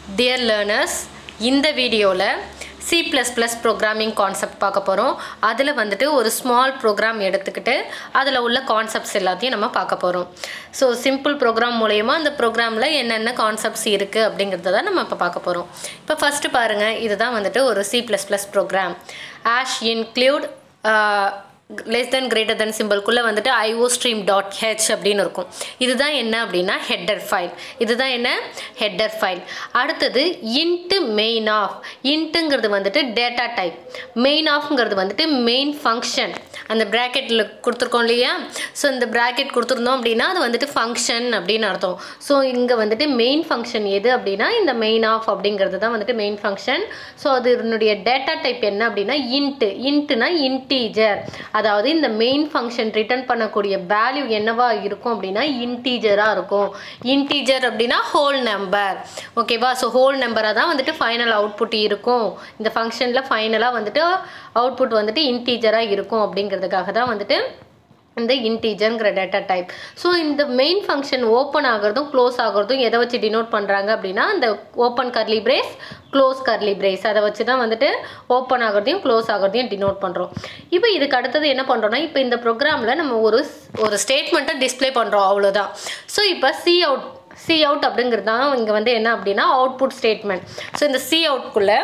dear learners இந்த வீடியோவில் C plus plus programming concept பார்க்க போகிறோம் அதில் வந்துட்டு ஒரு ஸ்மால் ப்ரோக்ராம் எடுத்துக்கிட்டு அதில் உள்ள கான்செப்ட்ஸ் எல்லாத்தையும் நம்ம பார்க்க போகிறோம் ஸோ சிம்பிள் ப்ரோக்ராம் மூலயமா அந்த ப்ரோக்ராமில் என்னென்ன கான்செப்ட்ஸ் இருக்குது அப்படிங்கிறத தான் நம்ம இப்போ பார்க்க போகிறோம் இப்போ ஃபஸ்ட்டு பாருங்கள் இதுதான் வந்துட்டு ஒரு C plus plus program hash include less than greater than சிம்பிள்குள்ளே வந்துட்டு ஐஓ ஸ்ட்ரீம் டாட் ஹெச் அப்படின்னு இருக்கும் இதுதான் என்ன அப்படின்னா ஹெட்டர் ஃபைல் இதுதான் என்ன ஹெட்டர் ஃபைல் அடுத்தது இன்ட்டு மெயின் ஆஃப் இன்ட்டுங்கிறது வந்துட்டு டேட்டா டைப் மெயின் ஆஃப்ங்கிறது வந்துட்டு மெயின் ஃபங்க்ஷன் அந்த ப்ராக்கெட்டில் கொடுத்துருக்கோம் இல்லையா ஸோ இந்த ப்ராக்கெட் கொடுத்துருந்தோம் அப்படின்னா அது வந்துட்டு ஃபங்க்ஷன் அப்படின்னு அர்த்தம் ஸோ இங்கே வந்துட்டு மெயின் ஃபங்க்ஷன் எது அப்படின்னா இந்த மெயின் ஆஃப் அப்படிங்கிறது தான் வந்துட்டு மெயின் ஃபங்க்ஷன் ஸோ அதனுடைய டேட்டா டைப் என்ன அப்படின்னா இன்ட்டு இன்ட்டுனா இன்டீஜர் அதாவது இந்த மெயின் ஃபங்க்ஷன் ரிட்டர்ன் பண்ணக்கூடிய வேல்யூ என்னவா இருக்கும் அப்படின்னா இன்டீஜராக இருக்கும் இன்டீஜர் அப்படின்னா ஹோல் நம்பர் ஓகேவா ஸோ ஹோல் நம்பராக தான் வந்துட்டு ஃபைனல் அவுட்புட் இருக்கும் இந்த ஃபங்க்ஷனில் ஃபைனலாக வந்துட்டு அவுட்புட் வந்துட்டு இன்டீஜராக இருக்கும் அப்படிங்கிறதுக்காக தான் வந்துட்டு இந்த இன்டீஜர்ங்கிற டேட்டா டைப் ஸோ இந்த மெயின் ஃபங்க்ஷன் ஓப்பன் ஆகிறதும் க்ளோஸ் ஆகிறதும் எதை வச்சு டினோட் பண்ணுறாங்க அப்படின்னா இந்த open curly brace close curly brace அதை வச்சு தான் வந்துட்டு ஓப்பன் ஆகிறதையும் க்ளோஸ் ஆகிறதையும் டினோட் பண்ணுறோம் இப்போ இதுக்கு அடுத்தது என்ன பண்ணுறோம்னா இப்போ இந்த ப்ரோக்ராமில் நம்ம ஒரு ஒரு ஸ்டேட்மெண்ட்டை டிஸ்பிளே பண்ணுறோம் அவ்வளோதான் ஸோ இப்போ சி அவுட் சி அவுட் அப்படிங்கிறது தான் இங்கே வந்து என்ன அப்படின்னா அவுட்புட் ஸ்டேட்மெண்ட் ஸோ இந்த சி அவுட்குள்ளே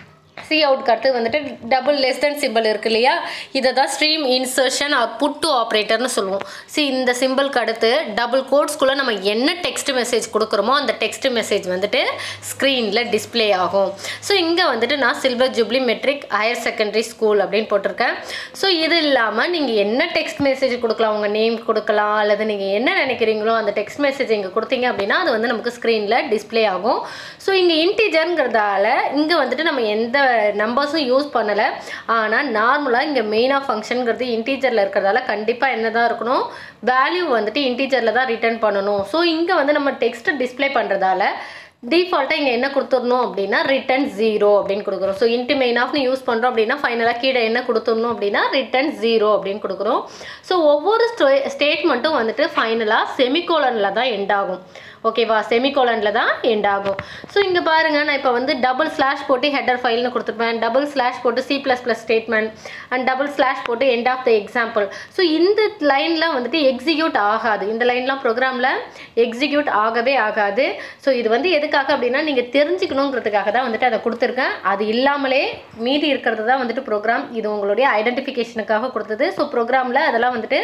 சி அவுட்க்கு அடுத்து வந்துட்டு டபுள் லெஸ் தென் சிம்பிள் இருக்கு இல்லையா இதை தான் ஸ்ட்ரீம் இன்சர்ஷன் புட் டு ஆப்ரேட்டர்னு சொல்லுவோம் சி இந்த சிம்பிளுக்கு அடுத்து டபுள் கோட்ஸ்குள்ளே நம்ம என்ன டெக்ஸ்ட் மெசேஜ் கொடுக்குறோமோ அந்த டெக்ஸ்ட் மெசேஜ் வந்துட்டு ஸ்க்ரீனில் டிஸ்பிளே ஆகும் ஸோ இங்கே வந்துட்டு நான் silver jubilee matric higher secondary school அப்படின்னு போட்டிருக்கேன் ஸோ இது இல்லாமல் நீங்கள் என்ன டெக்ஸ்ட் மெசேஜ் கொடுக்கலாம் உங்கள் நேம் கொடுக்கலாம் அல்லது நீங்கள் என்ன நினைக்கிறீங்களோ அந்த டெக்ஸ்ட் மெசேஜ் இங்கே கொடுத்தீங்க அப்படின்னா அது வந்து நமக்கு ஸ்க்ரீனில் டிஸ்பிளே ஆகும் ஸோ இங்கே இன்டீஜருங்கிறதால இங்கே வந்துட்டு நம்ம எந்த நம்பர்ஸும் யூஸ் பண்ணலை ஆனால் நார்மலாக இங்கே மெயினாக ஃபங்க்ஷனுங்கிறது இன்டீஜரில் இருக்கிறதால கண்டிப்பாக என்ன தான் இருக்கணும் வேல்யூ வந்துட்டு இன்டீஜரில் தான் ரிட்டர்ன் பண்ணணும் ஸோ இங்கே வந்து நம்ம டெக்ஸ்ட்டை டிஸ்பிளே பண்ணுறதால டிஃபால்ட்டாக இங்கே என்ன கொடுத்துடணும் அப்படின்னா ரிட்டன் ஜீரோ அப்படின்னு கொடுக்குறோம் ஸோ இன்ட்டு மெயின் ஆஃப்னு யூஸ் பண்ணுறோம் அப்படின்னா ஃபைனலாக கீழே என்ன கொடுத்துடணும் அப்படின்னா ரிட்டன் ஜீரோ அப்படின்னு கொடுக்குறோம் ஸோ ஒவ்வொரு ஸ்டே ஸ்டேட்மெண்ட்டும் வந்துட்டு ஃபைனலாக செமிகோலனில் தான் எண்ட் ஆகும் ஓகேவா செமிகோலனில் தான் எண்ட் ஆகும் ஸோ இங்கே பாருங்கள் நான் இப்போ வந்து டபுள் ஸ்லாஷ் போட்டு ஹெட்டர் ஃபைல்னு கொடுத்துருப்பேன் டபுள் ஸ்லாஷ் போட்டு C plus plus statement and double slash போட்டு end of the example so இந்த லைன்லாம் வந்துட்டு எக்ஸிக்யூட் ஆகாது இந்த லைன்லாம் ப்ரோக்ராமில் எக்ஸிக்யூட் ஆகவே ஆகாது ஸோ இது வந்து எதுக்காக அப்படின்னா நீங்கள் தெரிஞ்சுக்கணுங்கிறதுக்காக தான் வந்துட்டு அதை கொடுத்துருக்கேன் அது இல்லாமலே மீதி இருக்கிறது தான் வந்துட்டு ப்ரோக்ராம் இது உங்களுடைய ஐடென்டிஃபிகேஷனுக்காக கொடுத்தது ஸோ ப்ரோக்ராமில் அதெல்லாம் வந்துட்டு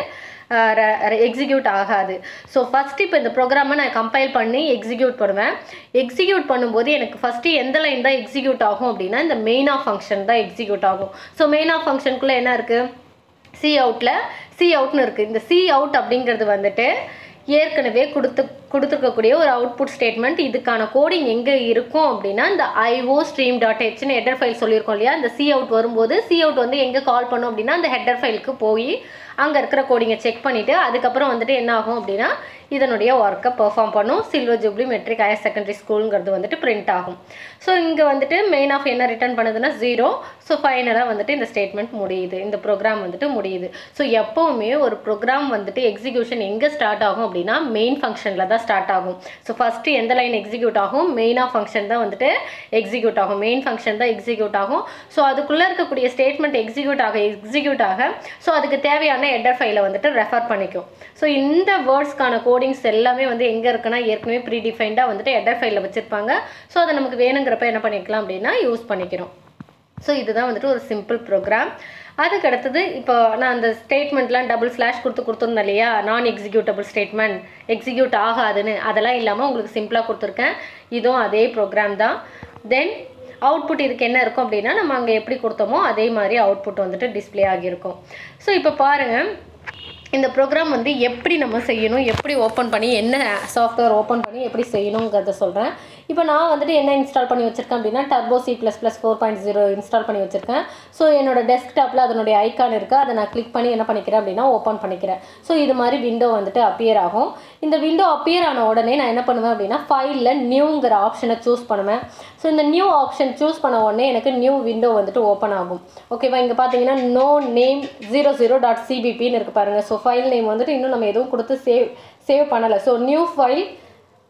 எக்ஸிக்யூட் ஆகாது ஸோ ஃபஸ்ட்டு இப்போ இந்த ப்ரோக்ராமை நான் கம்பைல் பண்ணி எக்ஸிக்யூட் பண்ணுவேன் எக்ஸிக்யூட் பண்ணும்போது எனக்கு ஃபஸ்ட்டு எந்த லைன் தான் எக்ஸிக்யூட் ஆகும் அப்படின்னா இந்த மெயின் ஆஃப் ஃபங்க்ஷன் தான் எக்ஸிக்யூட் ஆகும் ஸோ மெயின் ஆஃப் ஃபங்க்ஷனுக்குள்ளே என்ன இருக்குது சி அவுட்டில் சி அவுட்னு இருக்குது இந்த சி அவுட் அப்படிங்கிறது வந்துட்டு ஏற்கனவே கொடுத்து கொடுத்துருக்கக்கூடிய ஒரு அவுட்புட் ஸ்டேட்மெண்ட் இதுக்கான கோடிங் எங்கே இருக்கும் அப்படின்னா இந்த ஐஓ ஸ்ட்ரீம் டாட் ஹெச்னு ஹெட்டர் ஃபைல் சொல்லியிருக்கோம் இல்லையா இந்த சி அவுட் வரும்போது சி அவுட் வந்து எங்கே கால் பண்ணும் அப்படின்னா அந்த ஹெட்டர் ஃபைலுக்கு போய் அங்கே இருக்கிற கோடிங்கை செக் பண்ணிவிட்டு அதுக்கப்புறம் வந்துட்டு என்ன ஆகும் அப்படின்னா இதனுடைய ஒர்க்கை பெர்ஃபார்ம் பண்ணும் silver jubilee matric higher secondary ஸ்கூலுங்கிறது வந்துட்டு பிரிண்ட் ஆகும் ஸோ இங்கே வந்துட்டு மெயின் ஆஃப் என்ன ரிட்டர்ன் பண்ணுதுன்னா ஜீரோ ஸோ ஃபைனலாக வந்துட்டு இந்த ஸ்டேட்மெண்ட் முடியுது இந்த ப்ரோக்ராம் வந்துட்டு முடியுது ஸோ எப்போவுமே ஒரு ப்ரோக்ராம் வந்துட்டு எக்ஸிக்யூஷன் எங்கே ஸ்டார்ட் ஆகும் அப்படின்னா மெயின் ஃபங்க்ஷனில் தான் ஸ்டார்ட் ஆகும் ஸோ ஃபஸ்ட்டு எந்த லைன் எக்ஸிக்யூட் ஆகும் மெயின் ஆஃப் ஃபங்க்ஷன் தான் வந்துட்டு எக்ஸிக்யூட் ஆகும் மெயின் ஃபங்க்ஷன் தான் எக்ஸிக்யூட் ஆகும் ஸோ அதுக்குள்ளே இருக்கக்கூடிய ஸ்டேட்மெண்ட் எக்ஸிக்யூட் ஆக எக்ஸிக்யூட் ஆக ஸோ அதுக்கு தேவையான ஹெட்டர் ஃபைலை வந்துட்டு ரெஃபர் பண்ணிக்கும் ஸோ இந்த வேர்ட்ஸ்க்கான கோடிங்ஸ் எல்லாமே வந்து எங்கே இருக்குன்னா ஏற்கனவே ப்ரீ டிஃபைன்டாக வந்துட்டு ஹெட்டர் ஃபைலில் வச்சுருப்பாங்க ஸோ அதை நமக்கு வேணுங்கிறப்ப என்ன பண்ணிக்கலாம் அப்படின்னா யூஸ் பண்ணிக்கிறோம் ஸோ இதுதான் வந்துட்டு ஒரு சிம்பிள் ப்ரோக்ராம் அதுக்கு அடுத்தது இப்போ நான் அந்த ஸ்டேட்மெண்ட்லாம் டபுள் ஸ்லாஷ் கொடுத்து கொடுத்துருந்தேன் இல்லையா நான் எக்ஸிக்யூட்டபிள் ஸ்டேட்மெண்ட் எக்ஸிக்யூட் ஆகாதுன்னு அதெல்லாம் இல்லாமல் உங்களுக்கு சிம்பிளாக கொடுத்துருக்கேன் இதுவும் அதே ப்ரோக்ராம் தான் தென் அவுட்புட் இதுக்கு என்ன இருக்கும் அப்படின்னா நம்ம அங்கே எப்படி கொடுத்தோமோ அதே மாதிரி அவுட்புட் வந்துட்டு டிஸ்பிளே ஆகியிருக்கும் ஸோ இப்போ பாருங்கள் இந்த ப்ரோக்ராம் வந்து எப்படி நம்ம செய்யணும் எப்படி ஓப்பன் பண்ணி என்ன சாஃப்ட்வேர் ஓப்பன் பண்ணி எப்படி செய்யணுங்கிறத சொல்கிறேன் இப்போ நான் வந்துட்டு என்ன இன்ஸ்டால் பண்ணி வச்சுருக்கேன் அப்படின்னா Turbo C plus plus four point zero install பண்ணி வச்சுருக்கேன் ஸோ என்னோட டெஸ்க்டாப்பில் அதனுடைய ஐக்கான் இருக்குது அதை நான் கிளிக் பண்ணி என்ன பண்ணிக்கிறேன் அப்படின்னா ஓப்பன் பண்ணிக்கிறேன் ஸோ இது மாதிரி விண்டோ வந்துட்டு அப்பியர் ஆகும் இந்த விண்டோ அப்பியர் ஆன உடனே நான் என்ன பண்ணுவேன் அப்படின்னா ஃபைலில் நியூங்கிற ஆப்ஷனை சூஸ் பண்ணுவேன் ஸோ இந்த நியூ ஆப்ஷன் சூஸ் பண்ண உடனே எனக்கு நியூ விண்டோ வந்துட்டு ஓப்பன் ஆகும் ஓகேவா இங்கே பார்த்தீங்கன்னா no name zero zero dot சிபிபின்னு இருக்குது பாருங்கள் ஸோ ஃபைல் நேம் வந்துட்டு இன்னும் நம்ம எதுவும் கொடுத்து சேவ் சேவ் பண்ணலை so new file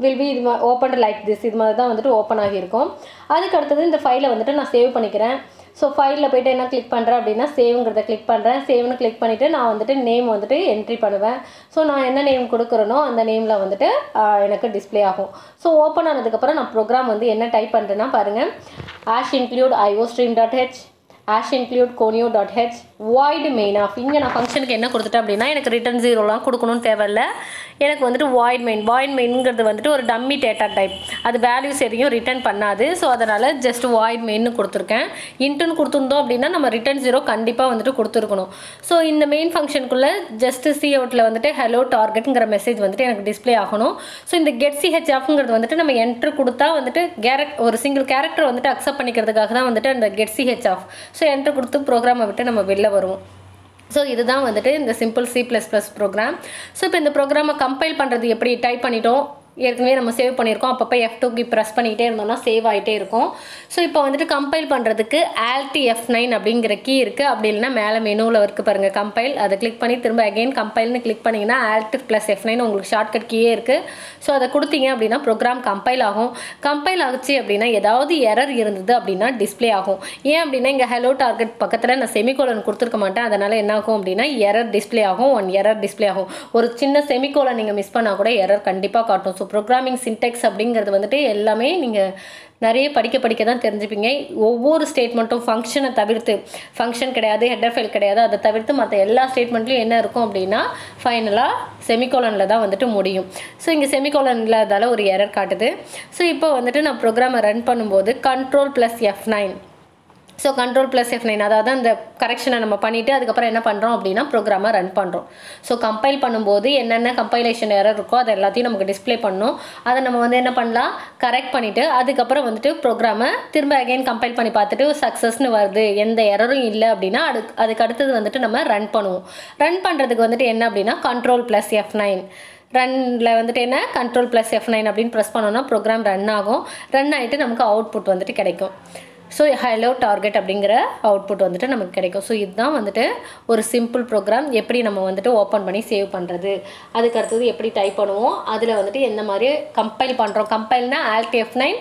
will be இது ஓப்பன் லைக் திஸ் இது மாதிரி தான் வந்துட்டு ஓப்பன் ஆகியிருக்கும் அதுக்கு அடுத்தது இந்த ஃபைலை வந்துட்டு நான் சேவ் பண்ணிக்கிறேன் ஸோ ஃபைலில் போயிட்டு என்ன கிளிக் பண்ணுறேன் அப்படின்னா சேவ்ங்கிறத கிளிக் பண்ணுறேன் சேவ்னு கிளிக் பண்ணிவிட்டு நான் வந்துட்டு நேம் வந்துட்டு என்ட்ரி பண்ணுவேன் ஸோ நான் என்ன நேம் கொடுக்குறேனோ அந்த நேமில் வந்துட்டு ஆஹ், எனக்கு டிஸ்ப்ளே ஆகும் ஸோ ஓப்பன் ஆனதுக்கப்புறம் நான் ப்ரோக்ராம் வந்து என்ன டைப் பண்ணுறேன்னா பாருங்கள் hash include IO stream dot h hash include conio dot h void main of இங்கே நான் ஃபங்க்ஷனுக்கு என்ன கொடுத்துட்டேன் அப்படின்னா எனக்கு ரிட்டன் ஜீரோலாம் கொடுக்கணும்னு தேவையில்ல எனக்கு வந்துட்டு வாய்ட் மெயின் வாய்ட் மெயின்ங்கிறது வந்துட்டு ஒரு டம்மி டேட்டா டைப் அது வேல்யூஸ் எதையும் ரிட்டர்ன் பண்ணாது ஸோ அதனால் ஜஸ்ட் வாய்ட் மெயின்னு கொடுத்துருக்கேன் இன்ட்டுன்னு கொடுத்துருந்தோம் அப்படின்னா நம்ம ரிட்டன் ஜீரோ கண்டிப்பாக வந்துட்டு கொடுத்துருக்கணும் ஸோ இந்த மெயின் ஃபங்க்ஷனுக்குள்ளே ஜஸ்ட் சி அவுட்டில் வந்துட்டு ஹலோ டார்கெட்டுங்கிற மெசேஜ் வந்துட்டு எனக்கு டிஸ்ப்ளே ஆகணும் ஸோ இந்த கெட் சிஹெச் ஆஃப்ங்கிறது வந்துட்டு நம்ம என்ட்ரு கொடுத்தா வந்துட்டு கேரக்ட் ஒரு சிங்கிள் கேரக்டர் வந்துட்டு அக்செப்ட் பண்ணிக்கிறதுக்காக தான் வந்துட்டு அந்த கெட் சிஹெச் ஆஃப் ஸோ என்ட்ரு கொடுத்து ப்ரோக்ராமை விட்டு நம்ம வெளில வருவோம் ஸோ இதுதான் வந்துட்டு இந்த simple C plus plus program so இப்போ இந்த ப்ரோக்ராமை கம்பைல் பண்ணுறது எப்படி டைப் பண்ணிட்டோம் ஏற்கனவே நம்ம சேவ் பண்ணியிருக்கோம் அப்பப்போ எஃப் டூக்கு ப்ரெஸ் பண்ணிகிட்டே இருந்தோம்னா சேவ் ஆகிட்டே இருக்கும் ஸோ இப்போ வந்துட்டு கம்பைல் பண்ணுறதுக்கு ஆல்டி எஃப் நைன் அப்படிங்கிற கீ இருக்குது அப்படி இல்லைன்னா மேலே மெனுவில் இருக்குது பாருங்கள் கம்பைல் அதை கிளிக் பண்ணி திரும்ப அகைன் கம்பைல்னு கிளிக் பண்ணிங்கன்னா ஆல்ட் ப்ளஸ் எஃப் நைன் உங்களுக்கு ஷார்ட்கட் கீயே இருக்குது ஸோ அதை கொடுத்தீங்க அப்படின்னா ப்ரோக்ராம் கம்பைல் ஆகும் கம்பைல் ஆகுச்சு அப்படின்னா ஏதாவது எரர் இருந்தது அப்படின்னா டிஸ்ப்ளே ஆகும் ஏன் அப்படின்னா இங்கே ஹலோ டார்கெட் பக்கத்தில் நான் செமிகோலன் கொடுத்துருக்க மாட்டேன் அதனால் என்ன ஆகும் அப்படின்னா எரர் டிஸ்ப்ளே ஆகும் ஒன் எரர் டிஸ்ப்ளே ஆகும் ஒரு சின்ன செமிகோலன் நீங்கள் மிஸ் பண்ணால் கூட எரர் கண்டிப்பாக காட்டும் ஸோ ப்ரோக்ராமிங் சின்டெக்ஸ் அப்படிங்கிறது வந்துட்டு எல்லாமே நீங்கள் நிறைய படிக்க படிக்க தான் தெரிஞ்சுப்பீங்க ஒவ்வொரு ஸ்டேட்மெண்ட்டும் ஃபங்க்ஷனை தவிர்த்து ஃபங்க்ஷன் கிடையாது ஹெட்டர் ஃபைல் கிடையாது அதை தவிர்த்து மற்ற எல்லா ஸ்டேட்மெண்ட்லையும் என்ன இருக்கும் அப்படின்னா ஃபைனலாக செமிகோலனில் தான் வந்துட்டு முடியும் ஸோ இங்கே செமிகோலன் இல்லாதால ஒரு எரர் காட்டுது ஸோ இப்போ வந்துட்டு நான் ப்ரோக்ராமை ரன் பண்ணும்போது control plus F nine so control plus F nine அதாவது அந்த கரெக்ஷனை நம்ம பண்ணிவிட்டு அதுக்கப்புறம் என்ன பண்ணுறோம் அப்படின்னா ப்ரோக்ராமை ரன் பண்ணுறோம் ஸோ கம்பைல் பண்ணும்போது என்னென்ன கம்பைலேஷன் எரர் இருக்கோ அது எல்லாத்தையும் நமக்கு டிஸ்ப்ளே பண்ணணும் அதை நம்ம வந்து என்ன பண்ணலாம் கரெக்ட் பண்ணிவிட்டு அதுக்கப்புறம் வந்துட்டு ப்ரோக்ராமை திரும்ப அகைன் கம்பைல் பண்ணி பார்த்துட்டு சக்ஸஸ்னு வருது எந்த எரரும் இல்லை அப்படின்னா அதுக்கு அதுக்கு அடுத்தது வந்துட்டு நம்ம ரன் பண்ணுவோம் ரன் பண்ணுறதுக்கு வந்துட்டு என்ன அப்படின்னா கண்ட்ரோல் ப்ளஸ் எஃப் நைன் ரன்னில் வந்துட்டு என்ன கண்ட்ரோல் ப்ளஸ் எஃப் நைன் அப்படின்னு ப்ரெஸ் பண்ணோன்னா ப்ரோக்ராம் ரன் ஆகும் ரன் ஆகிட்டு நமக்கு அவுட்புட் வந்துட்டு கிடைக்கும் ஸோ ஹலோ டார்கெட் அப்படிங்கிற அவுட்புட் வந்துட்டு நமக்கு கிடைக்கும் ஸோ இதுதான் வந்துட்டு ஒரு சிம்பிள் ப்ரோக்ராம் எப்படி நம்ம வந்துட்டு ஓப்பன் பண்ணி சேவ் பண்ணுறது அதுக்கு அடுத்தது எப்படி டைப் பண்ணுவோம் அதில் வந்துட்டு எந்த மாதிரி கம்பைல் பண்ணுறோம் கம்பைல்னா ஆல்ட் எஃப் நைன்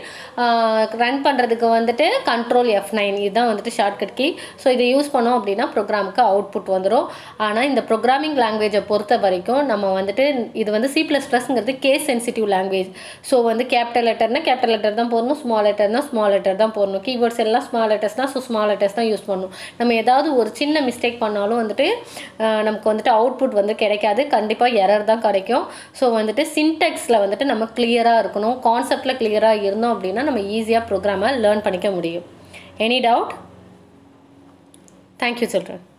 ரன் பண்ணுறதுக்கு வந்துட்டு கண்ட்ரோல் எஃப் நைன் இதுதான் வந்துட்டு ஷார்ட்கட் கீ ஸோ இதை யூஸ் பண்ணோம் அப்படின்னா ப்ரோக்ராமுக்கு அவுட்புட் வந்துடும் ஆனால் இந்த ப்ரோக்ராமிங் லாங்குவேஜை பொறுத்த வரைக்கும் நம்ம வந்துட்டு இது வந்து சி ப்ளஸ் ப்ளஸ்ங்கிறது கேஸ் சென்சிட்டிவ் லாங்குவேஜ் ஸோ வந்து கேபிட்டல் லெட்டர்னா கேபிட்டல் லெட்டர் தான் போடணும் ஸ்மால் லெட்டர்னா ஸ்மால் லெட்டர் தான் போடணும் கீவேர்ட்ஸ் எல்லாம் ஸ்மால் லெட்டர்ஸ்னால் ஸோ ஸ்மால் லெட்டர்ஸ் தான் யூஸ் பண்ணணும் நம்ம ஏதாவது ஒரு சின்ன மிஸ்டேக் பண்ணாலும் வந்துட்டு ஆஹ், நமக்கு வந்துட்டு அவுட்புட் வந்து கிடைக்காது கண்டிப்பாக எரர் தான் கிடைக்கும் ஸோ வந்துட்டு சின்டெக்ஸில் வந்துட்டு நம்ம கிளியராக இருக்கணும் கான்செப்டில் கிளியராக இருந்தோம் அப்படின்னா நம்ம ஈஸியாக ப்ரோக்ராமை லேர்ன் பண்ணிக்க முடியும் எனி டவுட் தேங்க்யூ சில்ட்ரன்